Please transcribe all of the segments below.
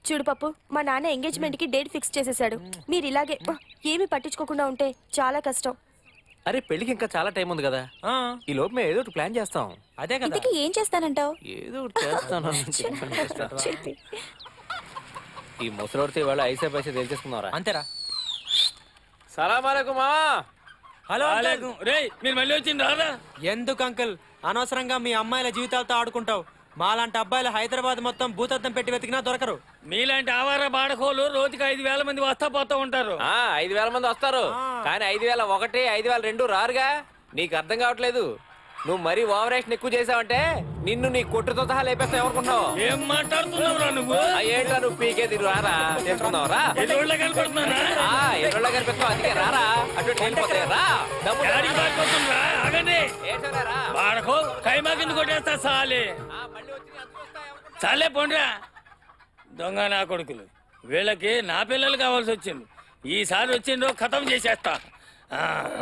చూడు పప్పు మా నాన్న ఎంగేజ్మెంట్ కి డేట్ ఫిక్స్ చేసేసాడు మీరు ఇలాగే ఆ, ఏమీ పట్టించుకోకుండా ఉంటే చాలా కష్టం అరే పెళ్ళికి ఇంకా చాలా టైం ఉంది కదా ఆ, ఈ లోపు మేము ఏదో ఒకటి ప్లాన్ చేస్తాం అదే కదా ఇంతకీ ఏం చేస్తానంటావు ఏదో ఒకటి చేస్తాను ఈ ముసలోడితో ఇవాళ ఐసే పైసే తేల్చేసుకున్నారా అంతేరా సలాం అలైకుమా హలో అంకుల్. ఆలేకం. రేయ్ మీరు మళ్ళీ వచ్చింది రాదా ఎందుకు అంకుల్ అనవసరంగా మీ అమ్మాయిల జీవితాలతో ఆడుకుంటావు మాలాంటి అబ్బాయిలు హైదరాబాద్ మొత్తం భూతద్దం పెట్టి వెతికినా దొరకరు మీలాంటి ఆవార బాడకోలు రోజుకి ఐదు వేల మంది వస్తా పోతా ఉంటారు ఆ, ఐదు వేల మంది వస్తారు కానీ ఐదు వేల ఒకటి ఐదు వేల రెండు రారుగా నీకు అర్థం కావట్లేదు నువ్వు మరీ ఓవరేషన్ ఎక్కువ చేసావంటే నిన్ను నీ కొట్టుతో సహా లేపేస్తా ఎవరుకున్నావు ఏం మాట్లాడుతున్నావురా నువ్వు ఏంట్రా నువ్వు పీకే తిరుగు రారా తెలుసుకుందాం రా ఎదురుళ్ళ కనపడుతున్నానా ఆ, ఎర్రలో కనిపిస్తావు అందుకే రారా అటు ఇటు వెళ్ళిపోతాయి రా డబ్బులు యాడికి పారిపోతుండ్రా? ఆగండి ఏంటోరా రా బాడకో కైమా కింద కొట్టేస్తా సాలే ఆ, మళ్ళీ వచ్చి నీ అంతకు వస్తాయి ఎవరుకున్నావు? చాలే పోండ్రా దొంగ నా కొడుకులు వీళ్ళకి నా పిల్లలు కావాల్సి వచ్చింది ఈసారి వచ్చిండ్రో ఖతం చేసేస్తా ఆ.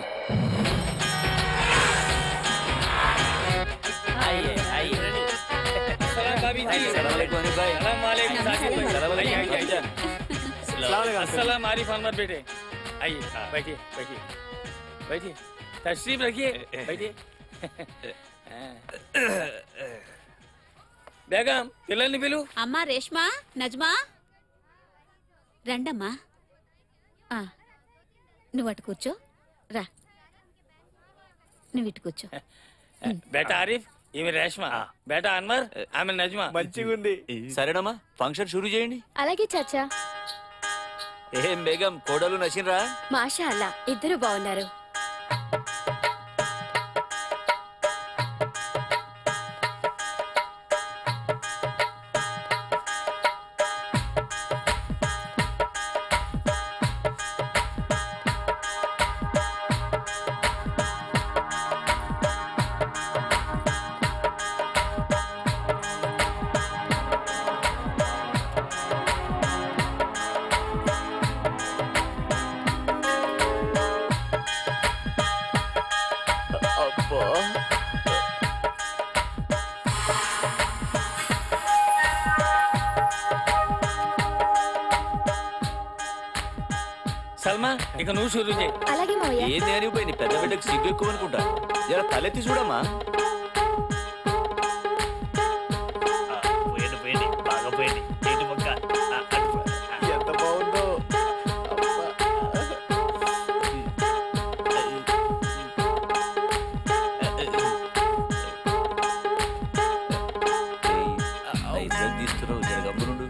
అయ్యే, అయ్యే. సలాం బాబీజీ. సలాం అలైకుం అనీ భాయ్. సలాం వాలేకుం సాకిబ్ భాయ్. సలాం అలైకుం అయ్యి, అయ్యి, भाईजान। अल्लाह अस्सलाम आरिफ अनवर बेटे आइए बैठिए बैठिए बैठिए तशरीफ रखिए बैठिए బేగం పిల్లల్ని పిలు అమ్మా రేష్మా నజ్మా రండమ్మా ఆ, నువ్వు అటు కూర్చో రా నువ్వు ఇటు కూర్చో బేటా ఆరిఫ్ ఈమె రేష్మ బేటా అన్వర్ ఆమె నజ్మా సరేనమ్మా ఫంక్షన్ షురూ చేయండి అలాగే చాచా ఏం బేగం కోడలు నచ్చినరా మాషా అల్లా ఇద్దరు బాగున్నారు సల్మా ఇక నువ్వు షురూ చేయి అలాగే మావయ్య ఏంది అనిపోయింది పెద్ద బిడ్డకు సిగ్గు ఎక్కువ అనుకుంటా జర తలెత్తి చూడమ్మా పోయింది పోయింది బాగా పోయింది ఇటు పక్క ఎంత బాగుందో తీస్తున్నావు జర గమ్మునుండు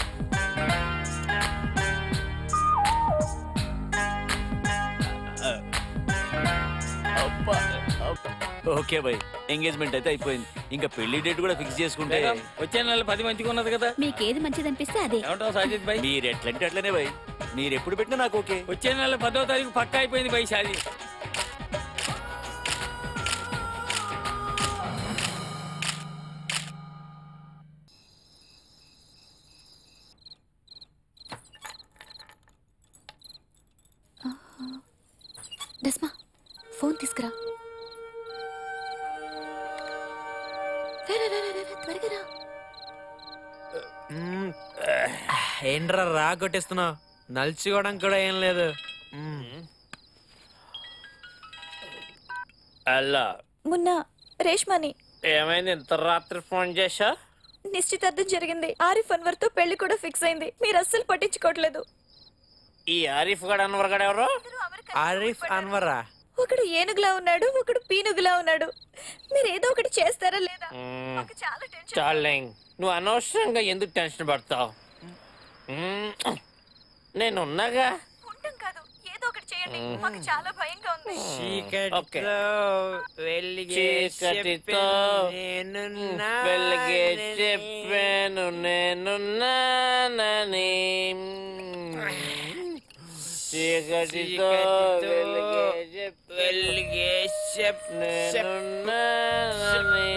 ఓకే బాయ్ ఎంగేజ్మెంట్ అయితే అయిపోయింది ఇంకా పెళ్లి డేట్ కూడా ఫిక్స్ చేసుకుంటే బేగం వచ్చే నెల పది మంచిగా ఉన్నది కదా మీకేది మంచిదనిపిస్తే అదే ఏమంటావు సాజిద్ భాయ్ మీరు ఎట్లంటే అట్లనే బాయ్ మీరు ఎప్పుడు పెట్టినా నాకు ఓకే వచ్చే నెల పదో తారీఖు పక్కా అయిపోయింది బై షాది డస్మా ఫోన్ తీసుకురా రా, రా, రా, రా, రా, త్వరగా రా మ్మ్. ఏంట్రా రా కొట్టేస్తున్నావు నలుచుకోవడం కూడా ఏం లేదు మ్మ్. అల్లా మొన్న రేష్మాని ఏమైంది ఇంత రాత్రి ఫోన్ చేశా నిశ్చితార్థం జరిగింది ఆరిఫ్ అన్వర్ తో పెళ్లి కూడా ఫిక్స్ అయింది మీరు అస్సలు పట్టించుకోవట్లేదు ఈ ఆరిఫ్ గడ అన్వర్ గడ ఎవరు ఆరిఫ్ అన్వరా ఒకడు ఏనుగులా ఉన్నాడు ఒకడు పీనుగులా ఉన్నాడు మీరు ఏదో ఒకటి చేస్తారా లేదా మాకు చాలా టెన్షన్ డార్లింగ్ నువ్వు అనవసరంగా ఎందుకు టెన్షన్ పడతావు నేను ఉన్నాగా ఉంటాం కాదు ఏదో ఒకటి చేయండి మాకు చాలా భయంగా ఉంది చీకటితో వెలిగే చీకటితో నేనున్నా వెలిగే చెప్పాను నేనున్నానని చీకటితో వెలిగే చెప్పాను వెలిగే చెప్- నేనున్నానని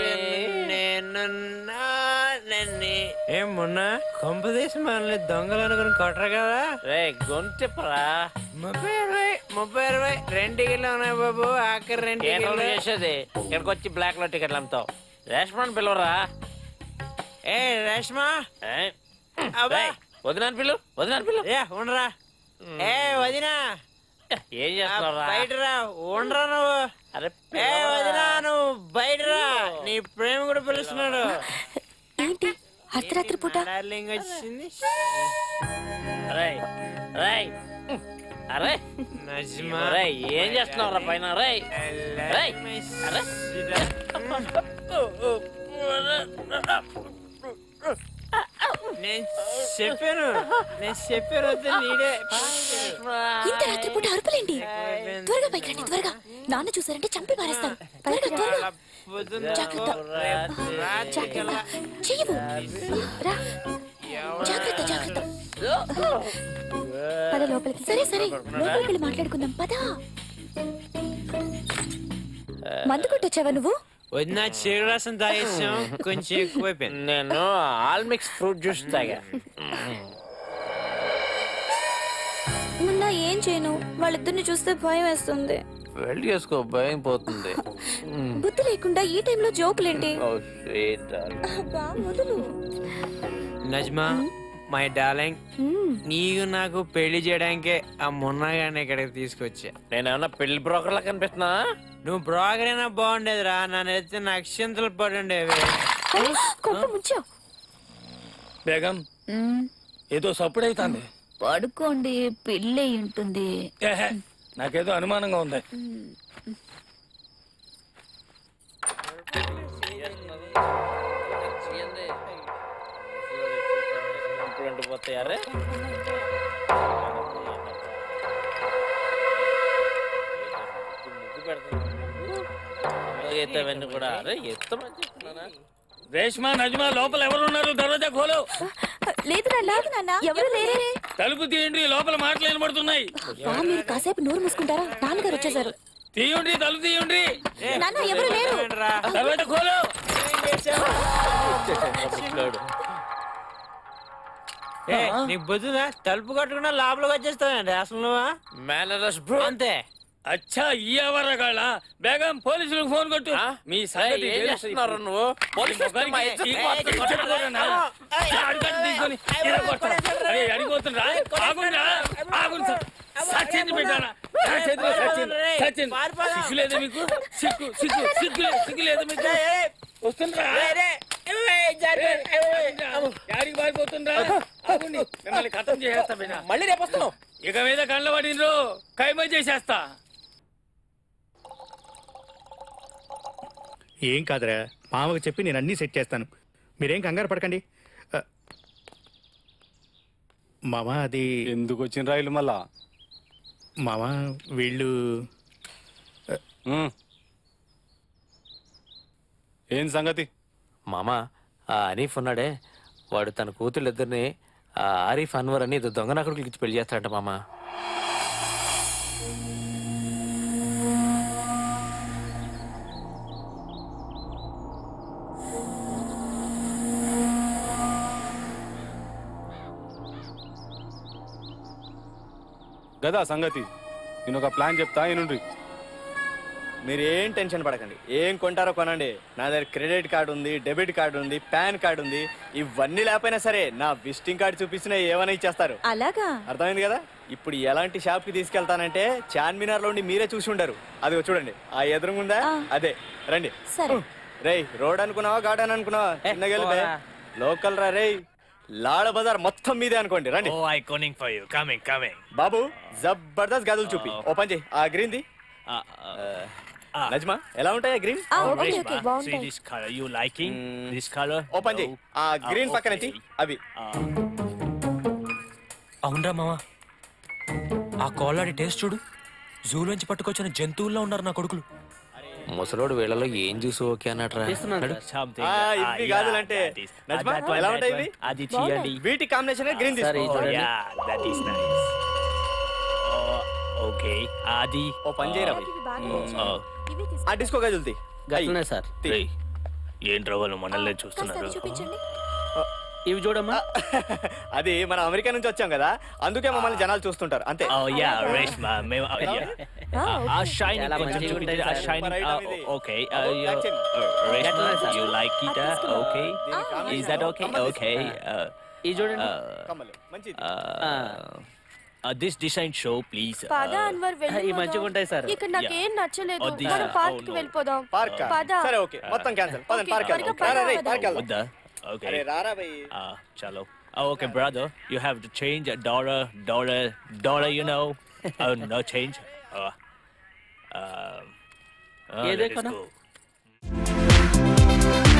నేనున్నానని ఏం మొన్న కొంపదేశం మనల్ని దొంగలు అనుకుని కొట్టరు కదా రే గొంతెప్పరా ముప్పై ఇరవై ముప్పై ఇరవై రెండు టికెట్లు ఉన్నాయి బాబు ఆఖరి రెండు ఏంటో టికెట్లు చేసేది ఇక్కడికి వచ్చి బ్లాక్ లో టికెట్లు అమ్ముతావు రేషన్ పిలవరా ఏ రేష్మా ఏ? అబ్బా రేయ్, వదినాను పిల్లు వదినాను పిల్లు ఏ ఉండరా ఏ వదినా ఏం చేస్తున్నావురా బయట రా ఉండరా నువ్వు అరే ఏ వదినా నువ్వు బయట రా నీ ప్రేమ కూడా పిలుస్తున్నాడు ఏంటి అర్ధరాత్రి పూట డార్లింగ్ వచ్చింది అరే రేయ్ అరే నజ్మా అరే ఏం చేస్తున్నావురా పైన రే రేయ్ అరే నేను చెప్పాను నేను చెప్పాను వద్దు నీడే ఇంత రాత్రి పూట అరుపులేంటి త్వరగా పైకి రండి త్వరగా నాన్న చూసారంటే చంపి పారేస్తారు త్వరగా త్వరగా జాగ్రత్త జాగ్రత్త చెయ్యవు రా జాగ్రత్త జాగ్రత్త పద లోపలికి సరే సరే లోపలికి వెళ్ళి మాట్లాడుకుందాం పద మందు కొట్టొచ్చావా నువ్వు వదిన చెడు రసం తాగేసాం కొంచెం ఎక్కువైపోయింది నేను ఆల్ మిక్స్ ఫ్రూట్ జ్యూస్ తాగా మొన్న ఏం చేయను వాళ్ళిద్దరిని చూస్తే భయం వేస్తుంది వెళ్ళి చేసుకో భయం పోతుంది బుద్ధి లేకుండా ఈ టైంలో జోకులేంటి ఓ sweet darling. అబ్బా, వదులు నజ్మా మై డార్లింగ్ మ్మ్. నీకు నాకు పెళ్లి చేయడానికే ఆ మున్నగానే ఇక్కడికి తీసుకొచ్చా నేనేమన్నా పెళ్లి బ్రోకర్లా కనిపిస్తున్నా నువ్వు బ్రోకర్ అయినా బాగుండేదిరా నన్ను ఎత్తే నక్షంతలు పడుండేవి కొంప ముంచావు బేగం ఏదో సప్పుడైతుంది పడుకోండి పెళ్ళి ఉంటుంది ఏహే, నాకేదో అనుమానంగా ఉంది ఇప్పుడు ఉండిపోతాయి అరే ముగ్గు పెడతాను ఎత్తవన్నీ కూడా అరే ఎత్తమని చెప్తున్నానా రేష్మా నజ్మా లోపల ఎవరు ఉన్నారు దర్వాజా ఖోలు లేదు నాన్న లేదు నాన్న ఎవరు లేరే తలుపు తీయండి లోపల మాటలు వినబడుతున్నాయి బా మీరు కాసేపు నోరు మూసుకుంటారా నాన్నగారు వచ్చేసారు తీయండి తలుపు తీయండి నాన్న ఎవరు లేరు దర్వాజా ఖోలు ఏ, నీకు బుద్ధుదా తలుపు కట్టుకున్నా లోపలికి వచ్చేస్తావండి అసలు నువ్వా మేనరస్ బ్రో అంతే అచ్చా ఈ అవరగాళ్ళ బేగం పోలీసులకు ఫోన్ కొట్టు మీ సంగతి ఏం తెలుసు చేస్తున్నారు ఇప్పుడు. నువ్వు పోలీస్ ఈ మొగానికి స్టేషన్ మా ఈ ఇజ్జత్ కొత్త కొట్టుకోరా నాన్న. అడిగట్టు తీసుకొని ఇరగొట్టరా. అరే, అడిగిపోతుండ్రా? ఆగుండ్రా? ఆగుండి సార్. సచిన్ పెట్టారా నా చేతిలో సచిన్ సచిన్ సిగ్గు లేదా మీకు సిగ్గు సిగ్గు సిగ్గు లేదు సిగ్గు లేదు మీకు వస్తుండ్రా యాడికి పారిపోతుండ్రా ఆగుండి మిమ్మల్ని ఖతం చేసేస్తా బిడ్డ మళ్ళీ రేపు వస్తున్నావు ఇక మీద కళ్ళ పడినరు కైమ చేసేస్తా ఏం కాదురా మామకు చెప్పి నేను అన్నీ సెట్ చేస్తాను మీరేం కంగారు పడకండి ఆ, మామ అది ఎందుకు వచ్చిన రైలు మళ్ళా మామ వీళ్ళు ఉమ్. ఏం సంగతి మామ ఆ అనీఫ్ ఉన్నాడే వాడు తన కూతురు ఇద్దరిని ఆ ఆరిఫ్ అన్వర్ అని ఏదో దొంగ నకుడికి ఇచ్చి పెళ్లి చేస్తాడంట మామ గదా సంగతి నేను ఒక ప్లాన్ చెప్తా ఏనుండ్రి మీరు ఏం టెన్షన్ పడకండి ఏం కొంటారో కొనండి నా దగ్గర క్రెడిట్ కార్డు ఉంది డెబిట్ కార్డు ఉంది పాన్ కార్డు ఉంది ఇవన్నీ లేకపోయినా సరే నా విజిటింగ్ కార్డు చూపించినా ఏమైనా ఇచ్చేస్తారు అలాగా అర్థమైంది కదా ఇప్పుడు ఎలాంటి షాప్ కి తీసుకెళ్తానంటే చార్మినార్ లో ఉండి మీరే చూసి ఉండరు అది చూడండి ఆ ఎదురుగుందా అదే రండి సరే రేయ్ రోడ్ అనుకున్నావా గార్డెన్ అనుకున్నావా చిన్నగెలిపే లోకల్ రా రేయ్ లాడ బజార్ మొత్తం మీదే అనుకోండి రండి iconic for you coming coming బాబు జబర్దస్త్ గదులు చూపి ఓపెన్ చేయి ఆ గ్రీన్ ది నజ్మా ఎలా ఉంటాయి గ్రీన్ ఆ, ఓకే ఓకే బాగుంటాయి this colour you liking this colour open చేయి ఆ గ్రీన్ పక్కన ఎత్తి. అవి అవునరా మామ ఆ కోళ్ళాడి టేస్ట్ చూడు జూలోంచి పట్టుకొచ్చిన జంతువుల్లో ఉన్నారు నా కొడుకులు ముసలోడు వీళ్ళలో ఏం చూసి ఓకే అన్నట్రా సంథింగ్ ఆ, ఇవి గాజులంటే నజ్మా ఎలా ఉంటాయి ఇవి అది తీయండి వీటి కాంబినేషన్ గ్రీన్ తీసుకో yeah that is nice okay అది ఓ పని చేయరా ఇవి బాగానే Oh, ఇవి తీసుకో. ఆ డిస్కో గదులు తీ గట్లనే సార్ తీ. రేయ్, ఏంట్రా వాళ్ళు మనల్ని కాస్త చూస్తున్నారు అవి చూపించండి ఇవి చూడమ్మా అది మన అమెరికా నుంచి వచ్చాం కదా అందుకే మమ్మల్ని జనాలు చూస్తుంటారు అంతే ఓ యా రేష్మా మేము uh, yeah. ఆ, ఆ షైన్ చాలా కొంచెం మంచిగా చూపించండి ఆ ఉంటాయి షైన్ సార్. Right arm ఇది. ఓకే అదో back chain. Reshma Gentleman, sir. You like it okay దీని combination ఇస్ దట్ ఓకే కమ్మని ఓకే ఇది చూడండి కమ్మలు మంచిది దిస్ డిసైన్ షో ప్లీజ్ పద అన్వర్ ఇవి మంచిగా వెళ్ళి ఉంటాయి సార్ ఇక్కడ నాకేం నచ్చలేదు వద్దు. మనం Oh, పార్క్ కి no. వెళ్ళిపోదాం పార్క్ పద సరే ఓకే మొత్తం క్యాన్సిల్ పదండి Okay, పార్క్ త్వరగా పద, వెళ్దాం పద. పార్క్ వెళ్దాం వద్దా ఓకే అరే రారా భయ్ Ah, chalo. Oh, okay, brother. You have to change a dollar, dollar, dollar. You know. oh, no change. Uh, um, uh, ఏదే let us కొను? go.